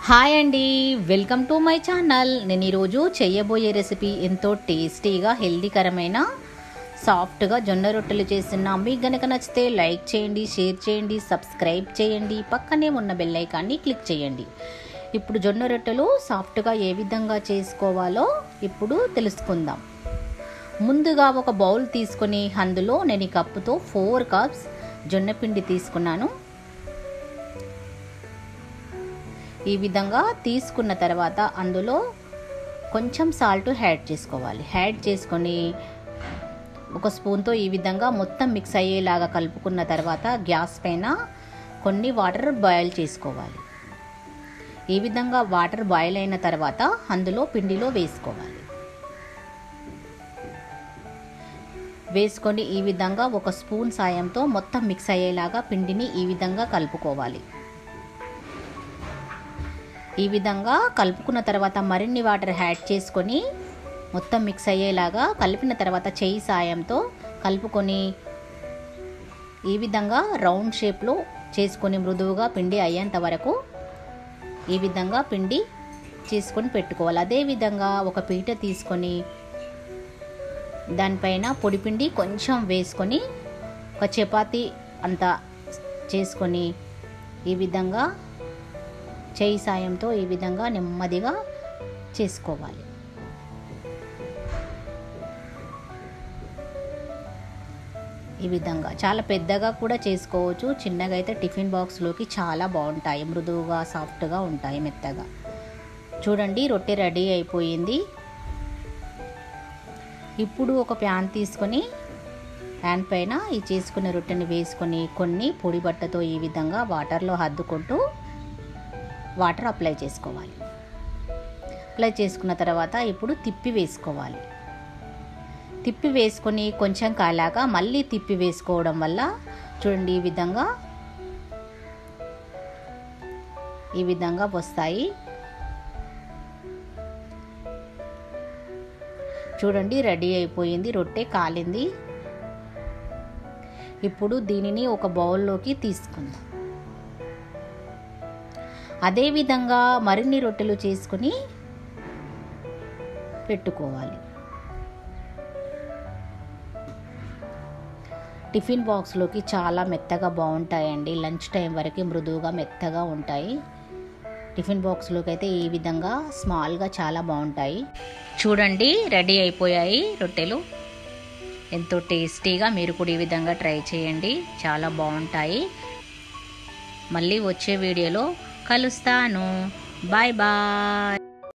hi అండి welcome to my channel నేను ఈరోజు చేయబోయే రెసిపీ ఎంతో టేస్టీగా హెల్దీకరమైన సాఫ్ట్గా జొన్న రొట్టెలు చేస్తున్నా మీకు గనక నచ్చితే లైక్ చేయండి షేర్ చేయండి సబ్స్క్రైబ్ చేయండి పక్కనే ఉన్న బెల్ ఐకాన్ని క్లిక్ చేయండి ఇప్పుడు జొన్న రొట్టెలు సాఫ్ట్గా ఏ విధంగా చేసుకోవాలో ఇప్పుడు తెలుసుకుందాం ముందుగా ఒక బౌల్ తీసుకొని అందులో నేను ఈ కప్పుతో ఫోర్ కప్స్ జొన్న పిండి తీసుకున్నాను ఈ విధంగా తీసుకున్న తర్వాత అందులో కొంచెం సాల్ట్ యాడ్ చేసుకోవాలి యాడ్ చేసుకొని ఒక స్పూన్తో ఈ విధంగా మొత్తం మిక్స్ అయ్యేలాగా కలుపుకున్న తర్వాత గ్యాస్ పైన కొన్ని వాటర్ బాయిల్ చేసుకోవాలి ఈ విధంగా వాటర్ బాయిల్ అయిన తర్వాత అందులో పిండిలో వేసుకోవాలి వేసుకొని ఈ విధంగా ఒక స్పూన్ సాయంతో మొత్తం మిక్స్ అయ్యేలాగా పిండిని ఈ విధంగా కలుపుకోవాలి ఈ విధంగా కలుపుకున్న తర్వాత మరిన్ని వాటర్ యాడ్ చేసుకొని మొత్తం మిక్స్ అయ్యేలాగా కలిపిన తర్వాత చేయి సాయంతో కలుపుకొని ఈ విధంగా రౌండ్ షేప్లో చేసుకొని మృదువుగా పిండి అయ్యేంత వరకు ఈ విధంగా పిండి చేసుకొని పెట్టుకోవాలి అదేవిధంగా ఒక పీట తీసుకొని దానిపైన పొడిపిండి కొంచెం వేసుకొని ఒక చపాతీ అంతా చేసుకొని ఈ విధంగా చేయి సాయంతో ఈ విధంగా నెమ్మదిగా చేసుకోవాలి ఈ విధంగా చాలా పెద్దగా కూడా చేసుకోవచ్చు చిన్నగా అయితే టిఫిన్ బాక్స్లోకి చాలా బాగుంటాయి మృదువుగా సాఫ్ట్గా ఉంటాయి మెత్తగా చూడండి రొట్టె రెడీ అయిపోయింది ఇప్పుడు ఒక ప్యాన్ తీసుకొని ప్యాన్ పైన ఈ చేసుకున్న రొట్టెని వేసుకొని కొన్ని పొడి బట్టతో ఈ విధంగా వాటర్లో హద్దుకుంటూ వాటర్ అప్లై చేసుకోవాలి అప్లై చేసుకున్న తర్వాత ఇప్పుడు తిప్పి వేసుకోవాలి తిప్పి వేసుకొని కొంచెం కాలాక మళ్ళీ తిప్పి వేసుకోవడం వల్ల చూడండి ఈ విధంగా ఈ విధంగా వస్తాయి చూడండి రెడీ అయిపోయింది రొట్టె కాలింది ఇప్పుడు దీనిని ఒక బౌల్లోకి తీసుకుందాం అదేవిధంగా మరిన్ని రొట్టెలు చేసుకుని పెట్టుకోవాలి టిఫిన్ బాక్స్లోకి చాలా మెత్తగా బాగుంటాయండి లంచ్ టైం వరకు మృదువుగా మెత్తగా ఉంటాయి టిఫిన్ బాక్స్లోకి అయితే ఈ విధంగా స్మాల్గా చాలా బాగుంటాయి చూడండి రెడీ అయిపోయాయి రొట్టెలు ఎంతో టేస్టీగా మీరు కూడా ఈ విధంగా ట్రై చేయండి చాలా బాగుంటాయి మళ్ళీ వచ్చే వీడియోలో కలుస్తాను బాయ్ బాయ్